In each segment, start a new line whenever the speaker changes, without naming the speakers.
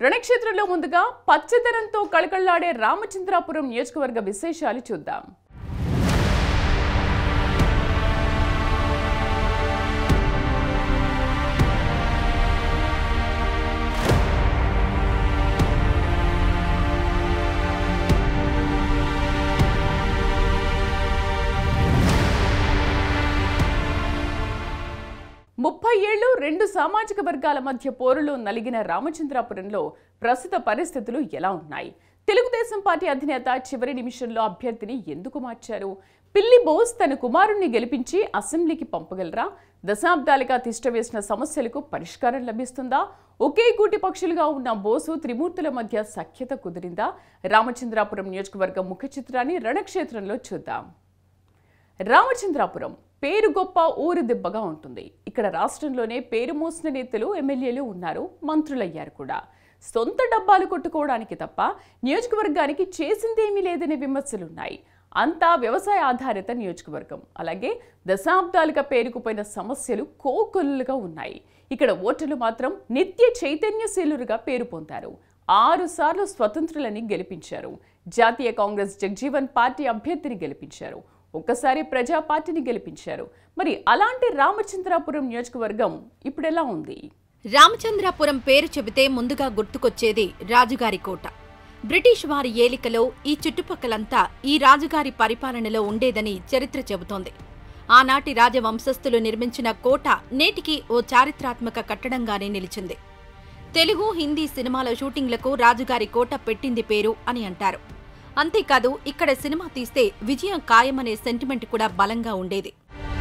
రణక్షేత్రంలో ముందుగా పచ్చదనంతో కళకళ్లాడే రామచంద్రాపురం నియోజకవర్గ విశేషాలు చూద్దాం ముప్పై ఏళ్లు రెండు సామాజిక వర్గాల మధ్య పోరులో నలిగిన రామచంద్రాపురంలో ప్రస్తుత పరిస్థితులు ఎలా ఉన్నాయి తెలుగుదేశం పార్టీ అధినేత చివరి నిమిషంలో అభ్యర్థిని ఎందుకు మార్చారు పిల్లి బోస్ తన కుమారుణ్ణి గెలిపించి అసెంబ్లీకి పంపగలరా దశాబ్దాలుగా తిష్టవేసిన సమస్యలకు పరిష్కారం లభిస్తుందా ఒకే కూటి పక్షులుగా ఉన్న బోసు త్రిమూర్తుల మధ్య సఖ్యత కుదిరిందా రామచంద్రాపురం నియోజకవర్గం ముఖ చిత్రాన్ని రణక్షేత్రంలో చూద్దాం రామచంద్రాపురం పేరు గొప్ప ఊరు దెబ్బగా ఉంటుంది ఇక్కడ రాష్ట్రంలోనే పేరు మోసిన నేతలు ఎమ్మెల్యేలు ఉన్నారు మంత్రులయ్యారు కూడా సొంత డబ్బాలు కొట్టుకోవడానికి తప్ప నియోజకవర్గానికి చేసిందేమీ లేదనే విమర్శలున్నాయి అంతా వ్యవసాయ ఆధారిత నియోజకవర్గం అలాగే దశాబ్దాలుగా పేరుకుపోయిన సమస్యలు కోకొల్లుగా ఉన్నాయి ఇక్కడ ఓటర్లు మాత్రం నిత్య చైతన్యశీలురుగా పేరు పొందారు ఆరు సార్లు స్వతంత్రులని గెలిపించారు జాతీయ కాంగ్రెస్ జగ్జీవన్ పార్టీ అభ్యర్థిని గెలిపించారు ఒక్కసారి ప్రజా పార్టీని గెలిపించారు మరి అలాంటి రామచంద్రాపురం నియోజకవర్గం ఇప్పుడెలా ఉంది
రామచంద్రాపురం పేరు చెబితే ముందుగా గుర్తుకొచ్చేది రాజుగారి కోట బ్రిటిష్ వారి ఏలికలో ఈ చుట్టుపక్కలంతా ఈ రాజుగారి పరిపాలనలో ఉండేదని చరిత్ర చెబుతోంది ఆనాటి రాజవంశస్థులు నిర్మించిన కోట నేటికి ఓ చారిత్రాత్మక కట్టడంగానే నిలిచింది తెలుగు హిందీ సినిమాల షూటింగ్లకు రాజుగారి కోట పెట్టింది పేరు అని అంటారు అంతేకాదు ఇక్కడ సినిమా తీస్తే విజయం ఖాయమనే సెంటిమెంట్ కూడా బలంగా ఉండేది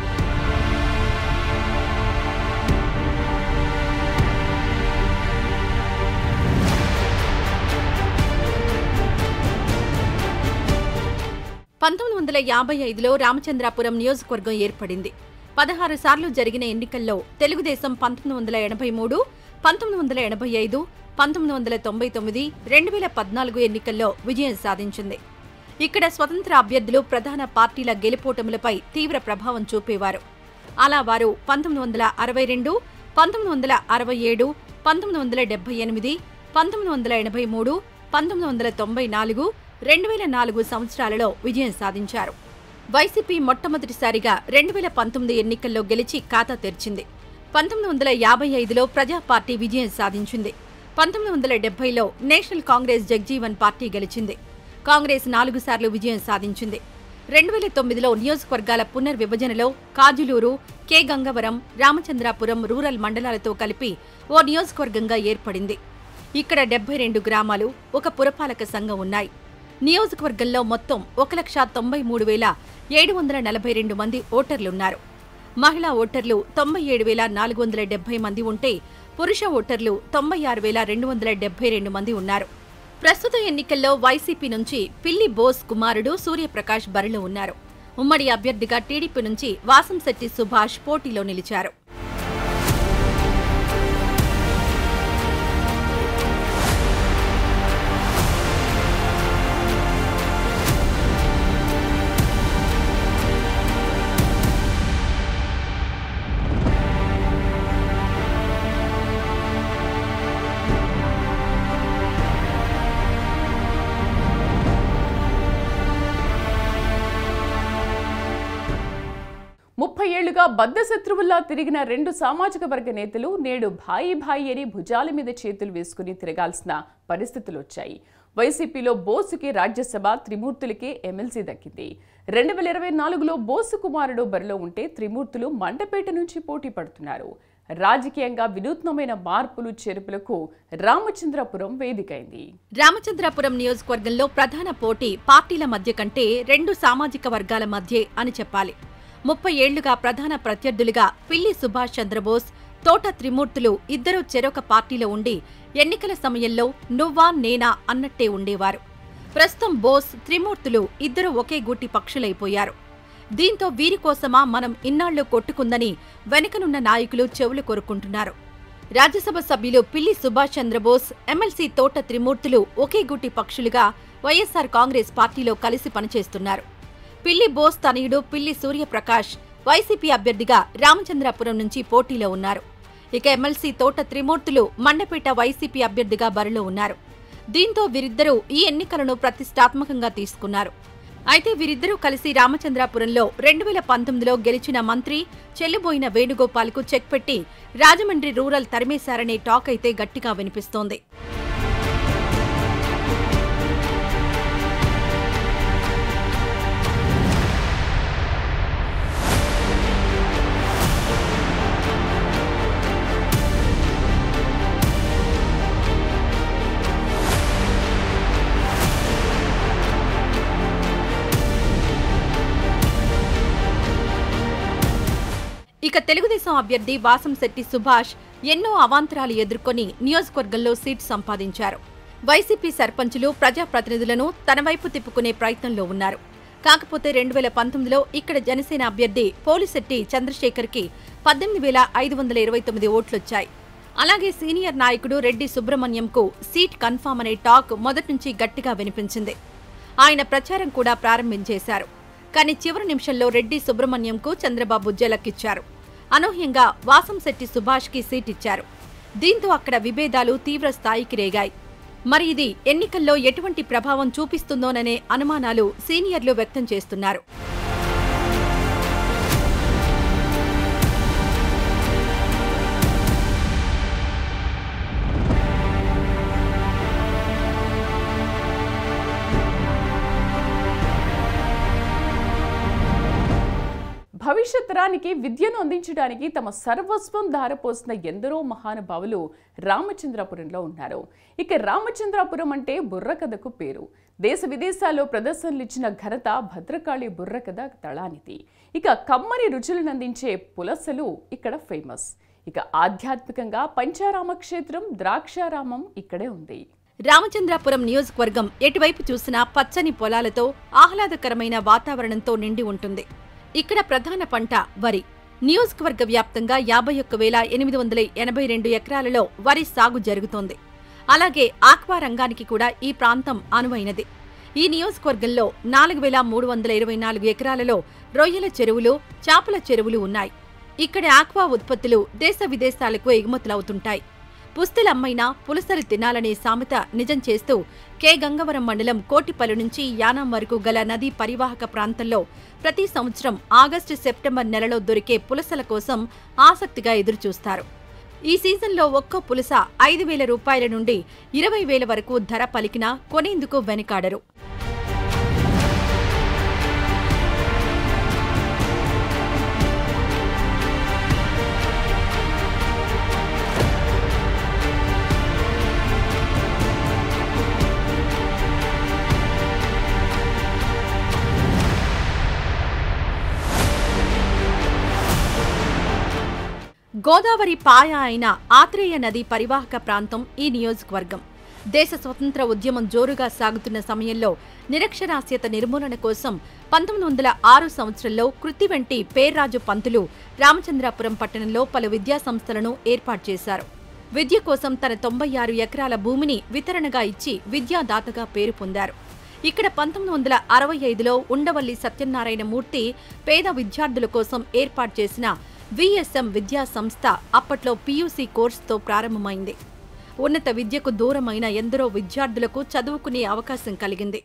పంతొమ్మిది వందల యాభై ఐదులో రామచంద్రాపురం నియోజకవర్గం ఏర్పడింది పదహారు సార్లు జరిగిన ఎన్నికల్లో తెలుగుదేశం పంతొమ్మిది వందల ఎనభై మూడు పంతొమ్మిది వందల ఎనభై ఐదు పంతొమ్మిది వందల తొంభై తొమ్మిది రెండు వేల పద్నాలుగు ఎన్నికల్లో విజయం సాధించింది ఇక్కడ స్వతంత్ర అభ్యర్థులు ప్రధాన పార్టీల గెలుపోటములపై తీవ్ర ప్రభావం చూపేవారు అలా వారు పంతొమ్మిది వందల అరవై రెండు పంతొమ్మిది వందల అరవై ఏడు పంతొమ్మిది వందల డెబ్బై ఎనిమిది పంతొమ్మిది వందల ఎనభై మూడు పంతొమ్మిది వందల తొంభై నాలుగు రెండు వేల నాలుగు సంవత్సరాలలో విజయం సాధించారు వైసీపీ మొట్టమొదటిసారిగా రెండు వేల పంతొమ్మిది ఎన్నికల్లో గెలిచి ఖాతా తెరిచింది పంతొమ్మిది వందల యాభై ఐదులో ప్రజా పార్టీ విజయం సాధించింది పంతొమ్మిది వందల డెబ్బైలో నేషనల్ కాంగ్రెస్ జగ్జీవన్ పార్టీ గెలిచింది కాంగ్రెస్ నాలుగు సార్లు విజయం సాధించింది రెండు వేల తొమ్మిదిలో నియోజకవర్గాల పునర్విభజనలో కాజులూరు కె గంగవరం రామచంద్రాపురం రూరల్ మండలాలతో కలిపి ఓ నియోజకవర్గంగా ఏర్పడింది ఇక్కడ డెబ్బై రెండు గ్రామాలు ఒక పురపాలక సంఘం ఉన్నాయి నియోజకవర్గంలో మొత్తం ఒక లక్ష తొంభై మూడు వేల ఏడు వందల నలభై రెండు మంది ఓటర్లున్నారు మహిళా ఓటర్లు తొంభై ఏడు వేల నాలుగు వందల డెబ్బై మంది ఉంటే పురుష ఓటర్లు తొంభై ఆరు వేల రెండు వందల డెబ్బై రెండు మంది ఉన్నారు ప్రస్తుత ఎన్నికల్లో వైసీపీ నుంచి పిల్లి బోస్ కుమారుడు సూర్యప్రకాష్ బరిలో ఉన్నారు ఉమ్మడి అభ్యర్థిగా టీడీపీ నుంచి వాసంశెట్టి సుభాష్ పోటీలో నిలిచారు
ముప్పై ఏళ్లుగా బద్ధశత్రువుల్లా తిరిగిన రెండు సామాజిక వర్గ నేతలు నేడు భాయి భాయి అని భుజాల మీద చేతులు వేసుకుని తిరగాల్సిన పరిస్థితులు వచ్చాయి వైసీపీలో బోసుకి రాజ్యసభ త్రిమూర్తులకి ఎమ్మెల్సీ దక్కింది రెండు వేల ఇరవై నాలుగులో బోసు కుమారుడు బరిలో ఉంటే త్రిమూర్తులు మండపేట నుంచి పోటీ పడుతున్నారు రాజకీయంగా వినూత్నమైన మార్పులు చేర్పులకు రామచంద్రపురం వేదికైంది
రామచంద్రాపురం నియోజకవర్గంలో ప్రధాన పోటీ పార్టీల మధ్య కంటే రెండు సామాజిక వర్గాల మధ్యే అని చెప్పాలి ముప్పై ఏళ్లుగా ప్రధాన ప్రత్యర్థులుగా పిల్లి సుభాష్ చంద్రబోస్ తోట త్రిమూర్తులు ఇద్దరూ చెరొక పార్టీలో ఉండి ఎన్నికల సమయంలో నువ్వా నేనా అన్నట్టే ఉండేవారు ప్రస్తుతం బోస్ త్రిమూర్తులు ఇద్దరు ఒకే గూటి పక్షులైపోయారు దీంతో వీరి కోసమా మనం ఇన్నాళ్లు కొట్టుకుందని వెనుకనున్న నాయకులు చెవులు కొరుక్కుంటున్నారు రాజ్యసభ సభ్యులు పిల్లి సుభాష్ చంద్రబోస్ ఎమ్మెల్సీ తోట త్రిమూర్తులు ఒకే గుట్టి పక్షులుగా వైఎస్సార్ కాంగ్రెస్ పార్టీలో కలిసి పనిచేస్తున్నారు పిల్లి బోస్ తనయుడు పిల్లి సూర్యప్రకాష్ వైసీపీ అభ్యర్థిగా రామచంద్రాపురం నుంచి పోటీలో ఉన్నారు ఇక ఎమ్మెల్సీ తోట త్రిమూర్తులు మండపేట వైసీపీ అభ్యర్థిగా బరిలో ఉన్నారు దీంతో వీరిద్దరూ ఈ ఎన్నికలను ప్రతిష్టాత్మకంగా తీసుకున్నారు అయితే వీరిద్దరూ కలిసి రామచంద్రాపురంలో రెండు వేల పంతొమ్మిదిలో గెలిచిన మంత్రి చెల్లిబోయిన వేణుగోపాల్కు చెక్ పెట్టి రాజమండ్రి రూరల్ తరిమేశారనే టాక్ అయితే గట్టిగా వినిపిస్తోంది ఇక తెలుగుదేశం అభ్యర్థి వాసంశెట్టి సుభాష్ ఎన్నో అవాంతరాలు ఎదుర్కొని నియోజకవర్గంలో సీటు సంపాదించారు వైసీపీ సర్పంచులు ప్రజాప్రతినిధులను తన వైపు తిప్పుకునే ప్రయత్నంలో ఉన్నారు కాకపోతే రెండు వేల పంతొమ్మిదిలో ఇక్కడ జనసేన అభ్యర్థి పోలిశెట్టి చంద్రశేఖర్కి పద్దెనిమిది వేల ఐదు వందల ఇరవై తొమ్మిది ఓట్లొచ్చాయి అలాగే సీనియర్ నాయకుడు రెడ్డి సుబ్రహ్మణ్యంకు సీట్ కన్ఫామ్ అనే టాక్ మొదటి నుంచి గట్టిగా వినిపించింది ఆయన ప్రచారం కూడా ప్రారంభించేశారు కానీ చివరి నిమిషంలో రెడ్డి సుబ్రహ్మణ్యంకు చంద్రబాబు జలక్కిచ్చారు అనూహ్యంగా వాసంశెట్టి సుభాష్కి సీట్ ఇచ్చారు దీంతో అక్కడ విభేదాలు తీవ్ర స్థాయికి రేగాయి మరి ఇది ఎన్నికల్లో ఎటువంటి ప్రభావం చూపిస్తుందోననే అనుమానాలు సీనియర్లు వ్యక్తం చేస్తున్నారు
భవిష్యత్ తరానికి విద్యను అందించడానికి తమ సర్వస్వం ధారపోసిన ఎందరో మహానుభావులు రామచంద్రాపురంలో ఉన్నారు ఇక రామచంద్రాపురం అంటే బుర్రకథకు పేరు దేశ విదేశాల్లో ప్రదర్శనలు ఇచ్చిన ఘనత భద్రకాళి బుర్రకథ దళానిది ఇక కమ్మని రుచులను అందించే పులసలు ఇక్కడ ఫేమస్ ఇక ఆధ్యాత్మికంగా పంచారామ క్షేత్రం ద్రాక్షారామం ఇక్కడే ఉంది
రామచంద్రాపురం నియోజకవర్గం ఎటువైపు చూసినా పచ్చని పొలాలతో ఆహ్లాదకరమైన వాతావరణంతో నిండి ఉంటుంది ఇక్కడ ప్రధాన పంట వరి నియోజకవర్గ వ్యాప్తంగా యాభై ఒక్క వేల ఎనిమిది వందల ఎనభై రెండు ఎకరాలలో వరి సాగు జరుగుతోంది అలాగే ఆక్వా రంగానికి కూడా ఈ ప్రాంతం అనువైనది ఈ నియోజకవర్గంలో నాలుగు వేల మూడు వందల ఇరవై నాలుగు ఎకరాలలో రొయ్యల చెరువులు చేపల చెరువులు ఉన్నాయి ఇక్కడి ఆక్వా ఉత్పత్తులు దేశ విదేశాలకు ఎగుమతులవుతుంటాయి పుస్తులమ్మైనా పులసలు తినాలనే సామెత నిజం చేస్తూ కె గంగవరం మండలం కోటిపల్లి నుంచి యానాం వరకు గల నదీ పరివాహక ప్రాంతంలో ప్రతి సంవత్సరం ఆగస్టు సెప్టెంబర్ నెలలో దొరికే పులసల కోసం ఆసక్తిగా ఎదురుచూస్తారు ఈ సీజన్లో ఒక్కో పులస ఐదు వేల రూపాయల నుండి ఇరవై వేల వరకు ధర పలికినా కొనేందుకు వెనుకాడరు గోదావరి పాయ అయిన ఆత్రేయ నది పరివాహక ప్రాంతం ఈ నియోజకవర్గం దేశ స్వతంత్ర ఉద్యమం జోరుగా సాగుతున్న సమయంలో నిరక్షరాస్యత నిర్మూలన కోసం పంతొమ్మిది వందల ఆరు సంవత్సరంలో కృతి వెంటి పేర్రాజు పంతులు రామచంద్రాపురం పట్టణంలో పలు విద్యా సంస్థలను ఏర్పాటు చేశారు విద్య కోసం తన తొంభై ఆరు ఎకరాల భూమిని వితరణగా ఇచ్చి విద్యాదాతగా పేరు పొందారు ఇక్కడ పంతొమ్మిది వందల అరవై ఐదులో ఉండవల్లి సత్యనారాయణ మూర్తి పేద విద్యార్థుల కోసం ఏర్పాటు చేసిన విఎస్ఎం విద్యా సంస్థ అప్పట్లో పీయూసీ కోర్సుతో ప్రారంభమైంది ఉన్నత విద్యకు దూరమైన ఎందరో విద్యార్థులకు చదువుకునే అవకాశం కలిగింది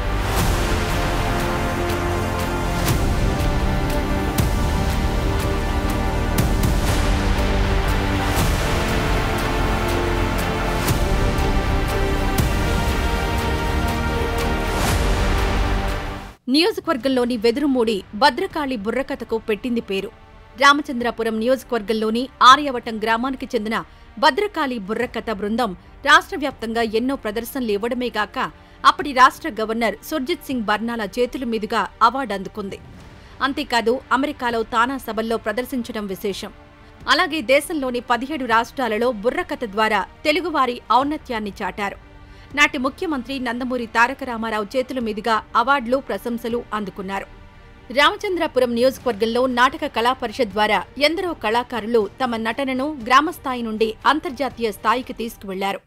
నియోజకవర్గంలోని వెదురుమూడి భద్రకాళి బుర్రకథకు పెట్టింది పేరు రామచంద్రాపురం నియోజకవర్గంలోని ఆర్యవటం గ్రామానికి చెందిన భద్రకాళి బుర్రకథ బృందం రాష్ట్ర వ్యాప్తంగా ఎన్నో ప్రదర్శనలు ఇవ్వడమే గాక అప్పటి రాష్ట్ర గవర్నర్ సుర్జిత్ సింగ్ బర్నాల చేతుల మీదుగా అవార్డు అందుకుంది అంతేకాదు అమెరికాలో తానా సభల్లో ప్రదర్శించడం విశేషం అలాగే దేశంలోని పదిహేడు రాష్ట్రాలలో బుర్రకథ ద్వారా తెలుగువారి ఔన్నత్యాన్ని చాటారు నాటి ముఖ్యమంత్రి నందమూరి తారక రామారావు చేతుల మీదుగా అవార్డులు ప్రశంసలు అందుకున్నారు రామచంద్రాపురం నియోజకవర్గంలో నాటక కళా పరిషత్ ద్వారా ఎందరో కళాకారులు తమ నటనను గ్రామస్థాయి నుండి అంతర్జాతీయ స్థాయికి తీసుకువెళ్లారు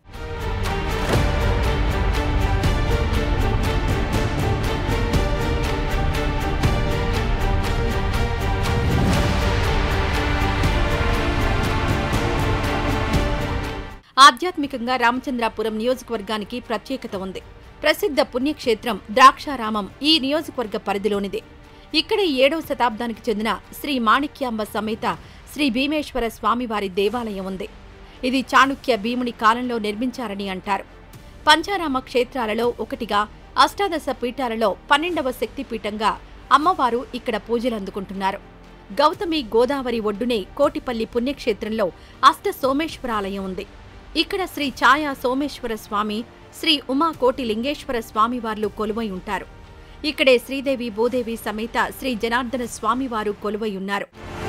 ఆధ్యాత్మికంగా రామచంద్రాపురం నియోజకవర్గానికి ప్రత్యేకత ఉంది ప్రసిద్ధ పుణ్యక్షేత్రం ద్రాక్షారామం ఈ నియోజకవర్గ పరిధిలోనిదే ఇక్కడ ఏడవ శతాబ్దానికి చెందిన శ్రీ మాణిక్యాంబ సమేత శ్రీ భీమేశ్వర స్వామివారి దేవాలయం ఉంది ఇది చాణుక్య భీముని కాలంలో నిర్మించారని అంటారు పంచారామ క్షేత్రాలలో ఒకటిగా అష్టాదశ పీఠాలలో పన్నెండవ శక్తిపీఠంగా అమ్మవారు ఇక్కడ పూజలందుకుంటున్నారు గౌతమి గోదావరి ఒడ్డునే కోటిపల్లి పుణ్యక్షేత్రంలో అష్ట సోమేశ్వరాలయం ఉంది ఇక్కడ శ్రీ ఛాయా సోమేశ్వర స్వామి శ్రీ ఉమా కోటి లింగేశ్వర స్వామివార్లు కొలువై ఉంటారు ఇక్కడే శ్రీదేవి భూదేవి సమేత శ్రీ జనార్దన స్వామివారు కొలువై ఉన్నారు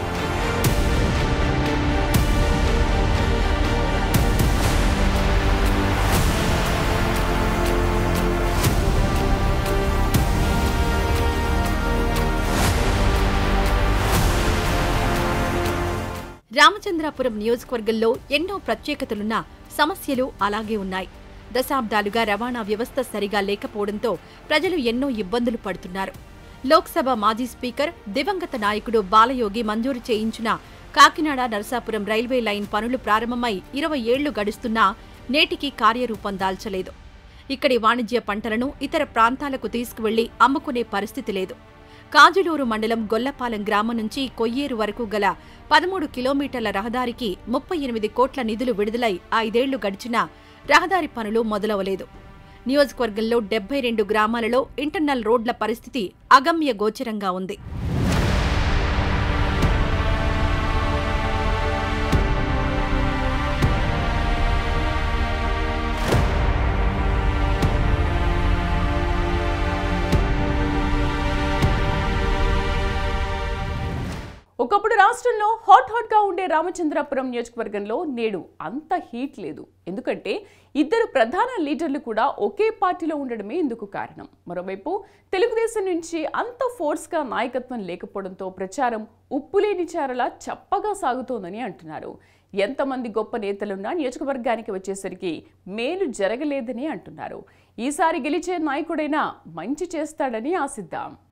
రామచంద్రాపురం నియోజకవర్గంలో ఎన్నో ప్రత్యేకతలున్నా సమస్యలు అలాగే ఉన్నాయి దశాబ్దాలుగా రవాణా వ్యవస్థ సరిగా లేకపోవడంతో ప్రజలు ఎన్నో ఇబ్బందులు పడుతున్నారు లోక్సభ మాజీ స్పీకర్ దివంగత నాయకుడు బాలయోగి మంజూరు చేయించిన కాకినాడ నరసాపురం రైల్వే లైన్ పనులు ప్రారంభమై ఇరవై ఏళ్లు గడుస్తున్నా నేటికి కార్యరూపం దాల్చలేదు ఇక్కడి వాణిజ్య పంటలను ఇతర ప్రాంతాలకు తీసుకువెళ్లి అమ్ముకునే పరిస్థితి లేదు కాజులూరు మండలం గొల్లపాలెం గ్రామం నుంచి కొయ్యేరు వరకు గల పదమూడు కిలోమీటర్ల రహదారికి ముప్పై ఎనిమిది కోట్ల నిధులు విడుదలై ఐదేళ్లు గడిచినా రహదారి పనులు మొదలవలేదు నియోజకవర్గంలో డెబ్బై రెండు గ్రామాలలో ఇంటర్నల్ రోడ్ల పరిస్థితి అగమ్య గోచరంగా ఉంది
ఒకప్పుడు రాష్ట్రంలో హాట్ హాట్ గా ఉండే రామచంద్రాపురం నియోజకవర్గంలో నేడు అంత హీట్ లేదు ఎందుకంటే ఇద్దరు ప్రధాన లీడర్లు కూడా ఒకే పార్టీలో ఉండడమే ఇందుకు కారణం మరోవైపు తెలుగుదేశం నుంచి అంత ఫోర్స్ గా నాయకత్వం లేకపోవడంతో ప్రచారం ఉప్పులేని చారలా చప్పగా సాగుతోందని అంటున్నారు ఎంతమంది గొప్ప నేతలున్నా నియోజకవర్గానికి వచ్చేసరికి మేలు జరగలేదని అంటున్నారు ఈసారి గెలిచే నాయకుడైనా మంచి చేస్తాడని ఆశిద్దాం